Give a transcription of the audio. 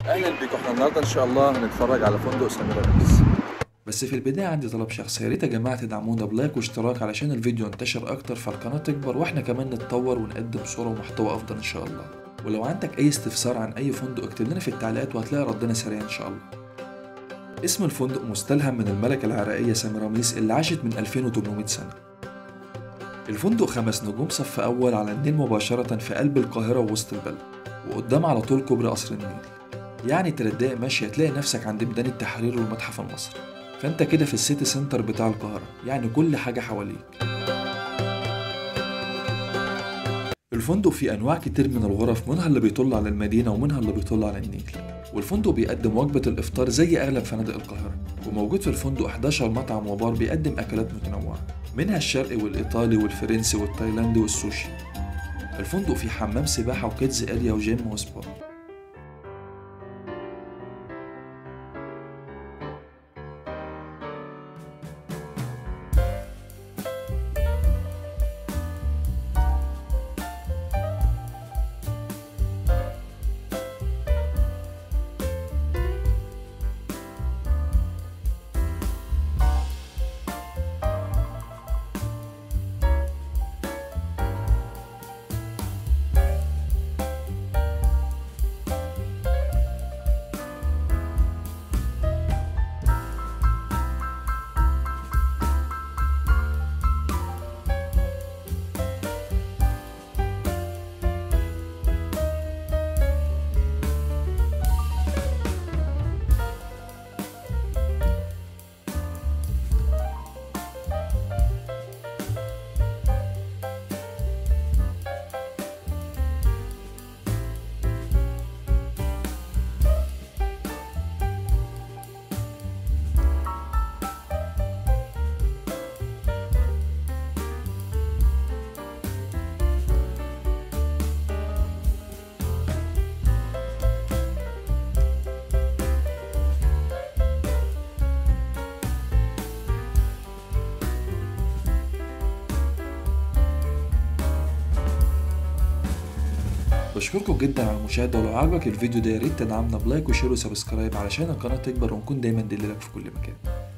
اهلا بيكم احنا النهارده ان شاء الله هنتفرج على فندق سميراميز بس في البداية عندي طلب شخصي يا ريت يا جماعة تدعمونا بلايك واشتراك علشان الفيديو ينتشر أكتر فالقناة تكبر وإحنا كمان نتطور ونقدم صورة ومحتوى أفضل إن شاء الله ولو عندك أي استفسار عن أي فندق اكتب لنا في التعليقات وهتلاقي ردنا سريع إن شاء الله اسم الفندق مستلهم من الملكة العراقية سامراميس اللي عاشت من 2800 سنة الفندق خمس نجوم صف أول على النيل مباشرة في قلب القاهرة ووسط البلد وقدام على طول كوبري قصر النيل يعني تلات دقايق ماشي هتلاقي نفسك عند ميدان التحرير والمتحف المصري فانت كده في السيتي سنتر بتاع القاهرة يعني كل حاجة حواليك الفندق فيه أنواع كتير من الغرف منها اللي بيطل على المدينة ومنها اللي بيطل على النيل والفندق بيقدم وجبة الإفطار زي أغلب فنادق القاهرة وموجود في الفندق 11 مطعم وبار بيقدم أكلات متنوعة منها الشرقي والإيطالي والفرنسي والتايلاندي والسوشي الفندق فيه حمام سباحة وكيدز اريا وجيم وسبا بشكركم جدا على المشاهدة ولو عجبك الفيديو ده يا ريت تدعمنا بلايك وشير وسبسكرايب علشان القناة تكبر ونكون دايما دليلك في كل مكان